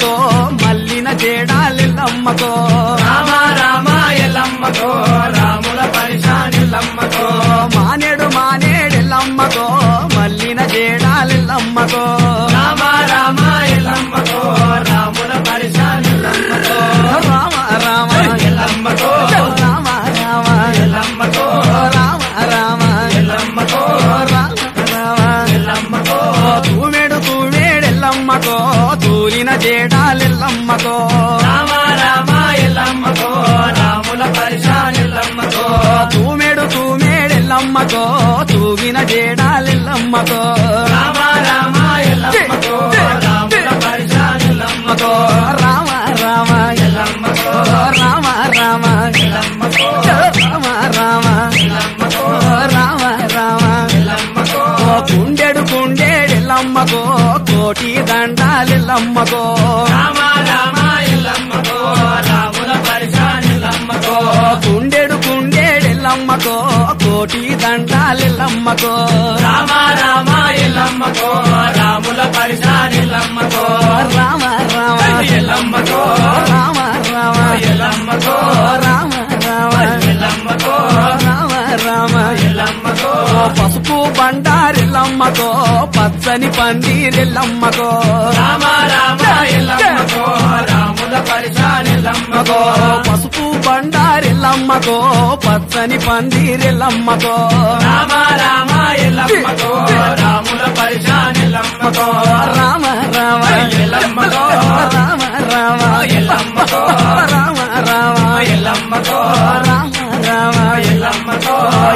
ఎల్లమ్మకో మల్లిన జేడాలెల్లమ్మకో రామ రామ ఎల్లమ్మకో రాముల పరిశానిల్లమ్మకో మానేడు మానేడెల్లమ్మకో మల్లిన జేడాలెల్లమ్మకో రామ రామ ఎల్లమ్మకో రాముల పరిశానిల్లమ్మకో రామ రామ ఎల్లమ్మకో రామ రామ ఎల్లమ్మకో రామ రామ ఎల్లమ్మకో రామ రామ ఎల్లమ్మకో తూమెడు తూమెడెల్లమ్మకో తూలిన జేడాలెల్లమ్మకో రామ రామ ఎల్లమ్మకో రాముల పరిశానిల్లమ్మకో తూమెడు తూమెడెల్లమ్మకో తూగిన జేడాలెల్లమ్మకో రామ రామ ఎల్లమ్మకో రాముల పరిశానిల్లమ్మకో రామ రామ ఎల్లమ్మకో రామ రామ ఎల్లమ్మకో రామ రామ ఎల్లమ్మకో రామ రామ ఎల్లమ్మకో కుండెడు కుండేడెల్లమ్మకో కోటి దండాలెల్లమ్మకో రామ రామ ఎల్లమ్మకో రాముల పరిశానిల్లమ్మకో కుండెడు కుండేడెల్లమ్మకో కోటి దండాలెల్లమ్మకో రామ రామ ఎల్లమ్మకో రాముల పరిశానిల్లమ్మకో రామ రామ ఎల్లమ్మకో రామ రామ ఎల్లమ్మకో రామ రామ ఎల్లమ్మకో రామ రామ ఎల్లమ్మకో పసుపు బండారెల్లమ్మకో పచ్చని పందిరెల్లమ్మకో రామ రామ ఎల్లమ్మకో రాముల పరిశానిల్లమ్మకో పసుపు బండారెల్లమ్మకో పచ్చని పందిరెల్లమ్మకో రామ రామ ఎల్లమ్మకో రాముల పరిశానిల్లమ్మకో రామ రామ ఎల్లమ్మకో రామ రామ ఎల్లమ్మకో రామ రామ ఎల్లమ్మకో రామ రామ ఎల్లమ్మకో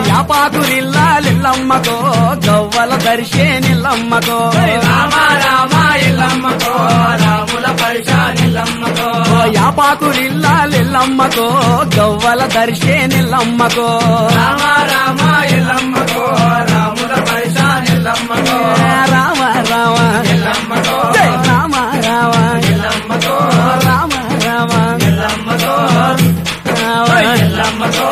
యాపాకురిల్లాలెల్లమ్మకో గవ్వల దర్శేనిల్లమ్మకో రామ రామ ఎల్లమ్మకో రాముల పరిశానిల్లమ్మకో యాపాకురిల్లాలెల్లమ్మకో గవ్వల దర్శేనిల్లమ్మకో రామ రామ ఎల్లమ్మకో రాముల పరిశానిల్లమ్మకో రామ రామ ఎల్లమ్మకో జై రామ రామ ఎల్లమ్మకో రామ రామ ఎల్లమ్మకో రామ ఎల్లమ్మకో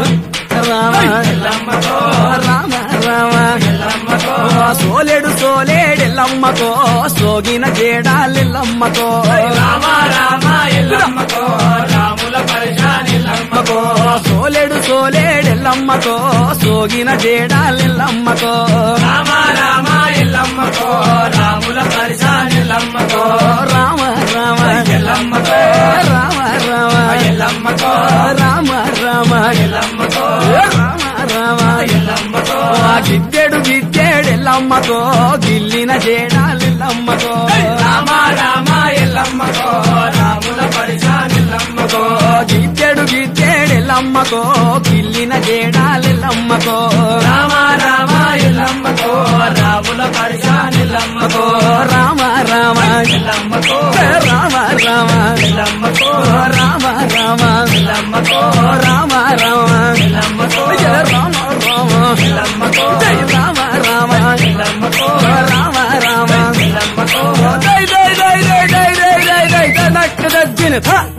రామ ఎల్లమ్మకో రామ రామ ఎల్లమ్మకో సోలేడు సోలేడెల్లమ్మకో సోగిన జేడాలెల్లమ్మకో రామ రామ ఎల్లమ్మకో రాముల పరిశానిల్లమ్మకో సోలేడు సోలేడెల్లమ్మకో సోగిన జేడాలెల్లమ్మకో రామ రామ ఎల్లమ్మకో రాముల పరిశానిల్లమ్మకో రామ రామ ఎల్లమ్మకో రామ రామ ఎల్లమ్మకో రామ రామ ఎల్లమ్మకో రామ రామ ఎల్లమ్మకో గిద్దెడు గిద్దెడెల్లమ్మకో గిల్లిన జేడాలెల్లమ్మకో రామ రామ ఎల్లమ్మకో రాముల పరిశానిల్లమ్మకో గిద్దెడు గిద్దెడెల్లమ్మకో గిల్లిన జేడాలెల్లమ్మకో రామ రామ ఎల్లమ్మకో రాముల పరిశానిల్లమ్మకో రామ రామ ఎల్లమ్మకో రామ రామ ఎల్లమ్మకో రామ రామ ఎల్లమ్మకో రామ రామ ఎల్లమ్మకో జయ రామ రామ ఎల్లమ్మకో జయ రామ రామ ఎల్లమ్మకో రామ రామ ఎల్లమ్మకో దై దై దై దై దై దై దై దై దై దై దై దై